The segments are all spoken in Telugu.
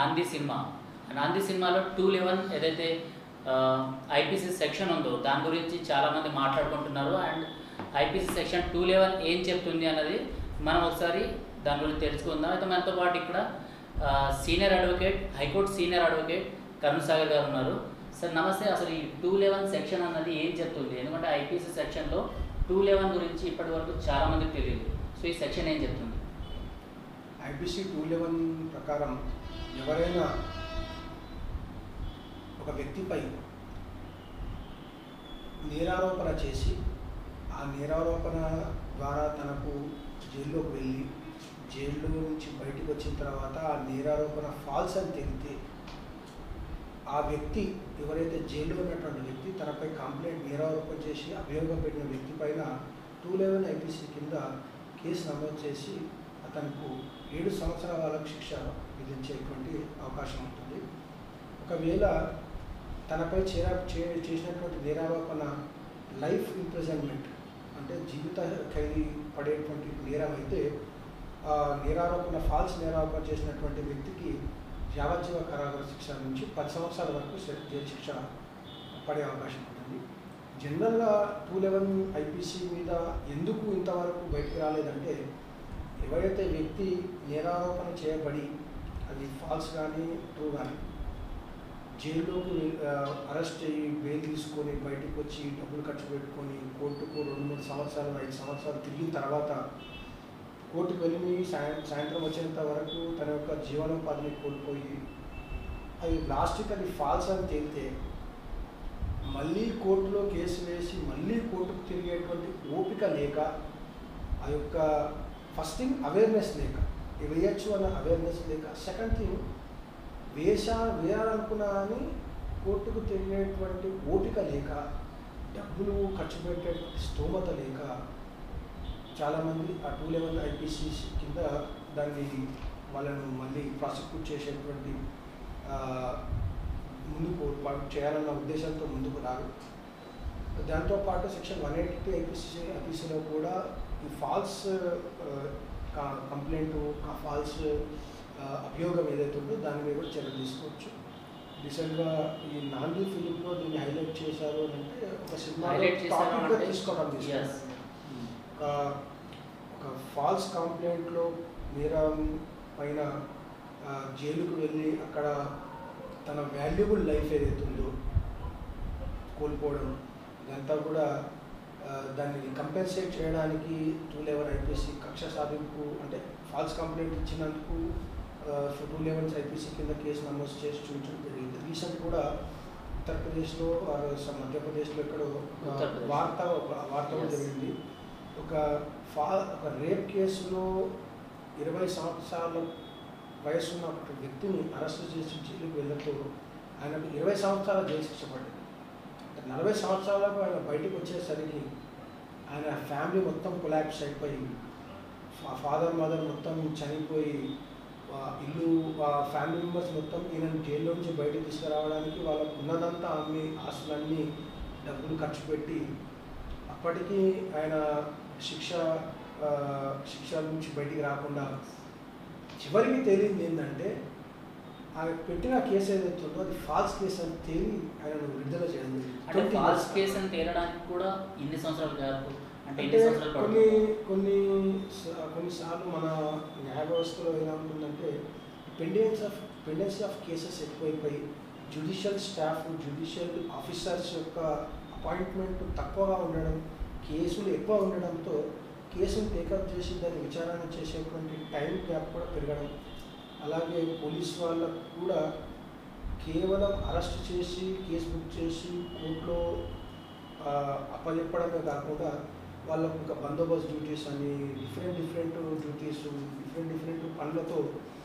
నాంది సినిమా ఆ నాంది సినిమాలో టూ లెవెన్ ఏదైతే ఐపీసీ సెక్షన్ ఉందో దాని గురించి చాలామంది మాట్లాడుకుంటున్నారు and IPC section two eleven ఏం చెప్తుంది అన్నది మనం ఒకసారి దాని గురించి తెలుసుకుందాం అయితే మనతో పాటు ఇక్కడ senior advocate high court senior advocate Karun Sagar garu ఉన్నారు సార్ నమస్తే అసలు ఈ టూ లెవెన్ సెక్షన్ అన్నది ఏం చెప్తుంది ఎందుకంటే ఐపీసీ సెక్షన్లో టూ లెవెన్ గురించి ఇప్పటి వరకు చాలామందికి తెలియదు సో ఈ సెక్షన్ ఏం చెప్తుంది ఐపీసీ టూ లెవెన్ ప్రకారం ఎవరైనా ఒక వ్యక్తిపై నేరారోపణ చేసి ఆ నేరారోపణ ద్వారా తనకు జైల్లోకి వెళ్ళి జైల్లో నుంచి బయటకు వచ్చిన తర్వాత ఆ నేరారోపణ ఫాల్స్ అని తేలితే ఆ వ్యక్తి ఎవరైతే జైల్లో ఉన్నటువంటి వ్యక్తి తనపై కంప్లైంట్ నేరారోపణ చేసి అభియోగం పెట్టిన వ్యక్తి పైన టూ లెవెన్ ఐపీసీ కింద కేసు నమోదు చేసి అతనికి ఏడు సంవత్సరాల వరకు శిక్ష విధించేటువంటి అవకాశం ఉంటుంది ఒకవేళ తనపై చేరా చే చేసినటువంటి నేరారోపణ లైఫ్ ఇంప్రిజన్మెంట్ అంటే జీవిత ఖైదీ పడేటువంటి నేరం అయితే ఆ నేరారోపణ ఫాల్స్ నేరారోపణ చేసినటువంటి వ్యక్తికి యావజ్జీవ కారాగార శిక్ష నుంచి పది సంవత్సరాల వరకు శ- జైలు శిక్ష పడే అవకాశం ఉంటుంది జనరల్గా టూ లెవెన్ ఐపీసీ మీద ఎందుకు ఇంతవరకు బయటికి రాలేదంటే ఎవరైతే వ్యక్తి నేరారోపణ చేయబడి అది ఫాల్స్ కానీ ట్రూ కానీ జైల్లోకి అరెస్ట్ అయ్యి బెయిల్ తీసుకొని బయటకు వచ్చి డబ్బులు ఖర్చు పెట్టుకొని కోర్టుకు రెండు మూడు సంవత్సరాలు ఐదు సంవత్సరాలు తిరిగిన తర్వాత కోర్టుకు వెళ్ళి సాయం సాయంత్రం వచ్చేంత వరకు తన యొక్క జీవనోపాధిని కోల్పోయి అది లాస్ట్కి అది ఫాల్స్ అని తేలితే మళ్ళీ కోర్టులో కేసు వేసి మళ్ళీ కోర్టుకు తిరిగేటువంటి ఓపిక లేక ఆ యొక్క ఫస్ట్ థింగ్ అవేర్నెస్ లేక ఇది వేయచ్చు అన్న అవేర్నెస్ లేక సెకండ్ థింగ్ వేసా వేయాలనుకున్నా అని కోర్టుకు తిరిగేటువంటి ఓపిక లేక డబ్బులు ఖర్చు పెట్టేటువంటి స్తోమత లేక చాలామంది ఆ టూ లెవెల్ ఐపీసీ కింద దాన్ని వాళ్ళను మళ్ళీ ప్రాసిక్యూట్ చేసేటువంటి ఆ, ముందుకు వాళ్ళు చేయాలన్న ఉద్దేశంతో ముందుకు రారు దాంతోపాటు section one eighty two IPC ఐపీసీలో కూడా ఈ ఫాల్స్ కంప్లైంట్ ఫాల్స్ అభియోగం ఏదైతే ఉందో దాని మీద కూడా చర్యలు తీసుకోవచ్చు రీసెంట్గా ఈ నాంది ఫిలింలో దీన్ని హైలైట్ చేశారు అని అంటే ఒక సినిమా హైలైట్ చేశారు టాపిక్గా అంటే తీసుకోవడం yes. తీసుకున్నారు ఒక ఒక ఫాల్స్ కంప్లైంట్లో నేరం పైన ఆ, జైలుకు వెళ్ళి అక్కడ తన వాల్యుబుల్ లైఫ్ ఏదైతే ఉందో కోల్పోవడం ఇదంతా కూడా ఆ, దాన్ని కంపెన్సేట్ చేయడానికి టూ లెవెన్ ఐపీసీ కక్ష సాధింపు అంటే ఫాల్స్ కంప్లైంట్ ఇచ్చినందుకు టూ లెవెన్స్ ఐపీసీ కింద కేసు నమోదు చేసి చూపించడం జరిగింది రీసెంట్ కూడా ఉత్తరప్రదేశ్లో ఆర్ సమ్ మధ్యప్రదేశ్లో ఎక్కడో ఒక ఉత్తరప్రదేశ్. వార్త వార్త కూడా Yes. జరిగింది ఒక ఫా ఒక రేప్ కేసులో ఇరవై సంవత్సరాల వయసున్న ఒక వ్యక్తిని అరెస్ట్ చేసి జైలుకి వెళ్ళడంతో ఆయనకు ఇరవై సంవత్సరాల జైలు శిక్ష పడింది అంటే నలభై సంవత్సరాలకు ఆయన బయటకు వచ్చేసరికి ఆయన ఫ్యామిలీ మొత్తం కొలాప్స్ అయిపోయి ఫాదర్ మదర్ మొత్తం చనిపోయి ఆ ఇల్లు ఆ ఫ్యామిలీ మెంబర్స్ మొత్తం ఈయన జైల్లో నుంచి బయటకు తీసుకురావడానికి వాళ్ళకు ఉన్నదంతా అమ్మి ఆస్తులన్నీ డబ్బులు ఖర్చు పెట్టి అప్పటికీ ఆయన శిక్ష ఆ, శిక్ష నుంచి బయటికి రాకుండా చివరికి తేలింది ఏంటంటే ఆయన పెట్టిన కేసు ఏదైతే ఉందో అది ఫాల్స్ కేసు అని తేలి ఆయనను విడుదల చేయడం జరిగింది. అంటే 20 ఫాల్స్ years. కేసు అని తేలడానికి కూడా ఇన్ని సంవత్సరాలు గ్యాప్ అంటే అంటే ఎన్ని సంవత్సరాలు కొన్ని పడుతుంది కొన్ని స- కొన్నిసార్లు మన న్యాయ వ్యవస్థలో ఎలా ఉంటుందంటే pendence of pendency of cases ఎక్కువైపోయి జ్యుడిషియల్ స్టాఫ్ జ్యుడిషియల్ ఆఫీసర్స్ యొక్క అపాయింట్మెంట్ తక్కువగా ఉండడం కేసులు ఎక్కువ ఉండడంతో కేసును టేకప్ చేసి దాన్ని విచారణ చేసేటువంటి టైం గ్యాప్ కూడా పెరగడం అలాగే పోలీస్ వాళ్ళకు కూడా కేవలం అరెస్ట్ చేసి కేసు బుక్ చేసి కోర్టులో ఆ, అప్పచెప్పడమే కాకుండా వాళ్ళకు ఇంకా బందోబస్తు డ్యూటీస్ అని different different duties different different పనులతో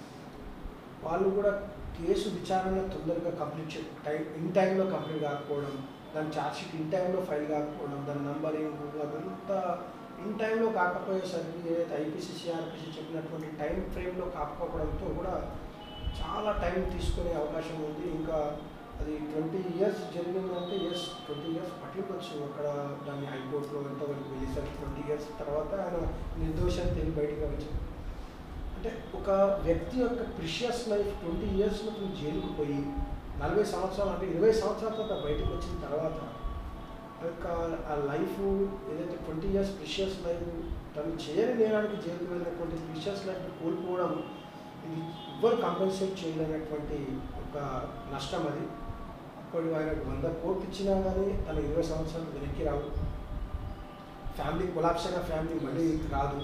వాళ్ళు కూడా కేసు విచారణ తొందరగా కంప్లీట్ చే టైం ఇన్ టైంలో కంప్లీట్ కాకపోవడం దాని ఛార్జ్షీట్ ఇన్ టైంలో ఫైల్ కాకపోవడం దాని నంబరింగ్ అదంతా ఇన్ టైంలో కాకపోయేసరికి ఏదైతే ఐపీసీ సిఆర్పిసి చెప్పినటువంటి టైం ఫ్రేమ్లో కాకపోవడంతో కూడా చాలా టైం తీసుకునే అవకాశం ఉంది ఇంకా అది ట్వంటీ ఇయర్స్ జరిగిందంటే ఎస్ ట్వంటీ ఇయర్స్ పట్టిండొచ్చు అక్కడ దాన్ని హైకోర్టులో ఎంతవరకు వెళ్ళేసరికి ట్వంటీ ఇయర్స్ తర్వాత ఆయన నిర్దోషం తెలియ బయటకు వచ్చారు అంటే ఒక వ్యక్తి యొక్క ప్రిషియస్ లైఫ్ ట్వంటీ ఇయర్స్లో తను జైలుకు పోయి నలభై సంవత్సరాలు అంటే ఇరవై సంవత్సరాల తర్వాత బయటకు వచ్చిన తర్వాత ఆ యొక్క ఆ లైఫ్ ఏదైతే ట్వంటీ ఇయర్స్ ప్రిషియస్ లైఫ్ తను చేయని నేరానికి జైలుకు వెళ్ళినటువంటి ప్రిషియస్ లైఫ్ కోల్పోవడం ఇది ఎవ్వరు కంపెన్సేట్ చేయలేనటువంటి ఒక నష్టం అది అప్పుడు ఆయనకు వంద కోట్లు ఇచ్చినా కానీ తన ఇరవై సంవత్సరాలు వెనక్కి రావు ఫ్యామిలీ కొలాప్స్ అయిన ఫ్యామిలీ మళ్ళీ రాదు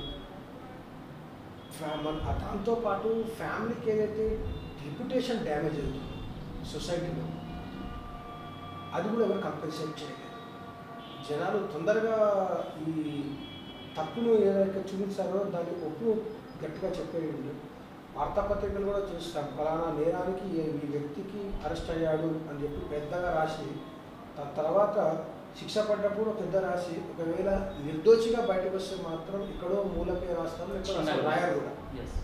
ఫ్యా- మన ఆ దాంతోపాటు ఫ్యామిలీకి ఏదైతే రిప్యుటేషన్ డ్యామేజ్ అవుతుంది సొసైటీలో అది కూడా ఎవరు కంపెన్సేట్ చేయలేదు జనాలు తొందరగా ఈ తప్పును ఏదైతే చూపించారో దాన్ని ఒప్పు గట్టిగా చెప్పేది ఉండదు వార్తాపత్రికలు కూడా చూస్తాం ఫలానా నేరానికి ఈ ఈ వ్యక్తికి అరెస్ట్ అయ్యాడు అని చెప్పి పెద్దగా రాసి దాని తర్వాత శిక్ష పడ్డప్పుడు పెద్ద రాసి ఒకవేళ నిర్దోషిగా బయటకు వస్తే మాత్రం ఇక్కడో మూలకే రాస్తాం ఇక్కడ అసలు రాయరు కూడా ఎస్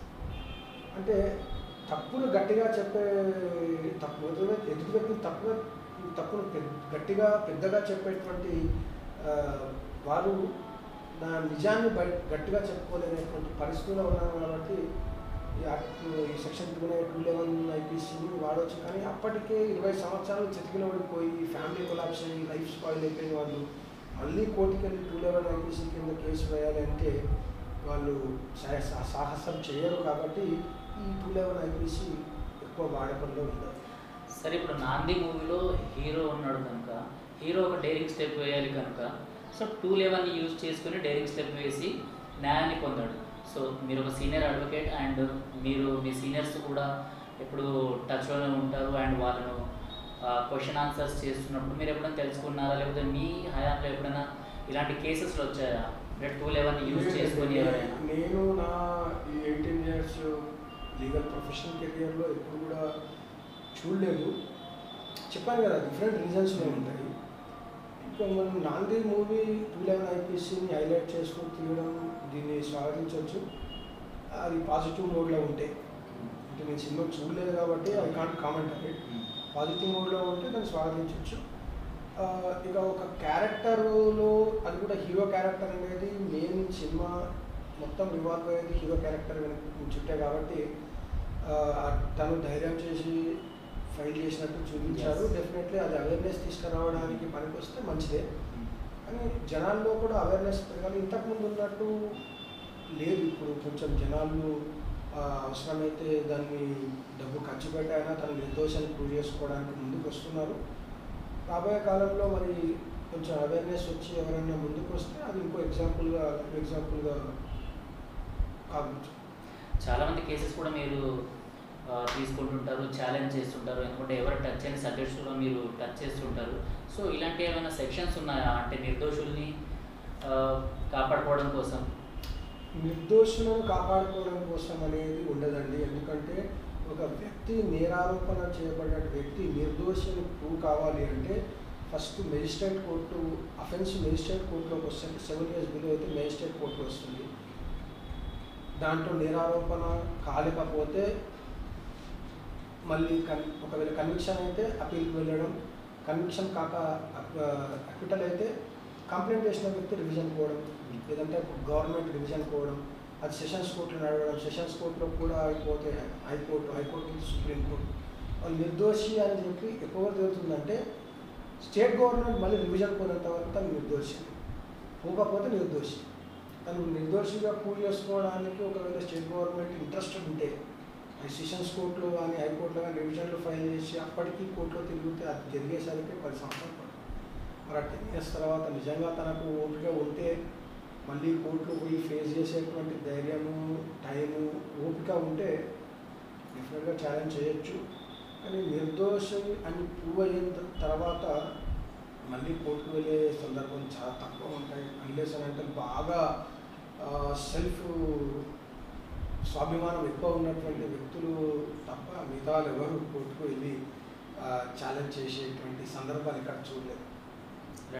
అంటే తప్పును గట్టిగా చెప్పే తప్పు ఎదురు ఎదుటి వ్యక్తిని తప్పుగా తప్పును పెద్ద- గట్టిగా పెద్దగా చెప్పేటువంటి ఆ, వారు నా నిజాన్ని బయట గట్టిగా చెప్పుకోలేనటువంటి పరిస్థితుల్లో ఉన్నాను కాబట్టి ఈ యాక్ట్ ఈ section two nine two eleven ఐపీసీని వాడవచ్చు కానీ అప్పటికే ఇరవై సంవత్సరాలు చితికిలో పడిపోయి ఫ్యామిలీ కొలాప్స్ అయ్యి లైఫ్ స్పాయిల్ అయిపోయిన వాళ్ళు మళ్ళీ కోర్టుకి వెళ్ళి టూ లెవెన్ ఐపీసీ కింద కేసు వేయాలి అంటే వాళ్ళు సా- సా- సాహసం చేయరు కాబట్టి ఈ టూ లెవెన్ ఐపీసీ ఎక్కువ వాడకంలో ఉండదు సరే ఇప్పుడు నాంది మూవీలో హీరో ఉన్నాడు కనుక హీరో ఒక డైరింగ్ స్టెప్ వేయాలి కనుక సో టూ లెవెన్ని యూజ్ చేసుకుని డైరింగ్ స్టెప్ వేసి న్యాయాన్ని పొందాడు సో మీరు ఒక సీనియర్ అడ్వకేట్ అండ్ మీరు మీ సీనియర్స్ కూడా ఎప్పుడు టచ్లోనే ఉంటారు అండ్ వాళ్ళను క్వశ్చన్ ఆన్సర్స్ చేస్తున్నప్పుడు మీరు ఎప్పుడైనా తెలుసుకున్నారా లేకపోతే మీ హయాంలో ఎప్పుడైనా ఇలాంటి కేసెస్లో వచ్చాయా అంటే టూ లెవెన్ యూజ్ చేసుకొని ఎవరైనా నేను నా ఈ ఎయిటీన్ ఇయర్స్ లీగల్ ప్రొఫెషనల్ కెరియర్లో ఎప్పుడు కూడా చూడలేదు చెప్పాను కదా డిఫరెంట్ రీజన్స్లో ఉంటాయి ఇంకా మనం నాంది మూవీ టూ లెవెన్ ఐపీసీని హైలైట్ చేసుకొని తీయడం దీన్ని స్వాగతించవచ్చు అది పాజిటివ్ మోడ్లో ఉంటే అంటే నేను సినిమా చూడలేదు కాబట్టి ఐ కాంట్ కామెంట్ అది పాజిటివ్ మోడ్లో ఉంటే దాన్ని స్వాగతించవచ్చు ఆ, ఇక ఒక క్యారెక్టర్లో అది కూడా హీరో క్యారెక్టర్ అనేది మెయిన్ సినిమా మొత్తం రివాల్వ్ అయ్యేది హీరో క్యారెక్టర్ వెనక చుట్టే కాబట్టి ఆ, తను ధైర్యం చేసి ఫైల్ చేసినట్టు చూపించారు Yes. డెఫినెట్లీ అది అవేర్నెస్ తీసుకురావడానికి పనికి వస్తే మంచిదే కానీ జనాల్లో కూడా అవేర్నెస్ పెరగాలి ఇంతకుముందు ఉన్నట్టు లేదు ఇప్పుడు కొంచెం జనాలు ఆ, అవసరమైతే దాన్ని డబ్బు ఖర్చు పెట్టైనా తన నిర్దోషాన్ని ప్రూవ్ చేసుకోవడానికి ముందుకు వస్తున్నారు రాబోయే కాలంలో మరి కొంచెం అవేర్నెస్ వచ్చి ఎవరైనా ముందుకు వస్తే అది ఇంకో ఎగ్జాంపుల్గా ఎగ్జాంపుల్గా కావచ్చు చాలామంది కేసెస్ కూడా మీరు ఆ, తీసుకుంటుంటారు ఛాలెంజ్ చేస్తుంటారు ఎందుకంటే ఎవరు టచ్ అయిన సబ్జెక్ట్స్ కూడా మీరు టచ్ చేస్తుంటారు సో ఇలాంటి ఏమైనా సెక్షన్స్ ఉన్నాయా అంటే నిర్దోషుల్ని ఆ, కాపాడుకోవడం కోసం నిర్దోషులను కాపాడుకోవడం కోసం అనేది ఉండదండి ఎందుకంటే ఒక వ్యక్తి నేరారోపణ చేయబడిన వ్యక్తి నిర్దోషిని ప్రూవ్ కావాలి అంటే first magistrate court offence magistrate కోర్టులోకి వస్తే సెవెన్ ఇయర్స్ బిలో అయితే మెజిస్ట్రేట్ కోర్టు వస్తుంది దాంట్లో నేరారోపణ కాలేకపోతే మళ్ళీ కన్ ఒకవేళ కన్విక్షన్ అయితే అప్పీల్కి వెళ్ళడం కన్విక్షన్ కాక అక్విటల్ అయితే కంప్లైంట్ చేసిన వ్యక్తి రివిజన్ పోవడం లేదంటే గవర్నమెంట్ రివిజన్ పోవడం అది సెషన్స్ కోర్టులో నడవడం సెషన్స్ కోర్టులో కూడా అయిపోతే హైకోర్టు హైకోర్టు నుంచి సుప్రీంకోర్టు వాళ్ళు నిర్దోషి అని చెప్పి ఎక్కువ జరుగుతుందంటే స్టేట్ గవర్నమెంట్ మళ్ళీ రివిజన్ పోయినంత వరకు తను నిర్దోషి పోకపోతే నిర్దోషి తను నిర్దోషిగా ప్రూవ్ చేసుకోవడానికి ఒకవేళ స్టేట్ గవర్నమెంట్ ఇంట్రెస్టెడ్ ఉంటే అది సెషన్స్ కోర్టులో కానీ హైకోర్టులో కానీ రివిజన్లు ఫైల్ చేసి అప్పటికి కోర్టులో తిరిగితే అది జరిగేసరికి పది సంవత్సరాలు పడుతుంది మరి ఆ టెన్ ఇయర్స్ తర్వాత నిజంగా తనకు ఓపిక ఉంటే మళ్ళీ కోర్టులో పోయి ఫేస్ చేసేటువంటి ధైర్యము టైము ఓపిక ఉంటే డెఫినెట్గా ఛాలెంజ్ చేయొచ్చు కానీ నిర్దోషం అని ప్రూవ్ అయిన తర్వాత మళ్ళీ కోర్టుకు వెళ్ళే సందర్భం చాలా తక్కువ ఉంటాయి అన్లెస్ అని అంటే బాగా సెల్ఫ్ స్వాభిమానం ఎక్కువ ఉన్నటువంటి వ్యక్తులు తప్ప మిగతా వాళ్ళు ఎవరు కోర్టుకు వెళ్ళి ఛాలెంజ్ చేసేటువంటి సందర్భాలు ఇక్కడ చూడలేదు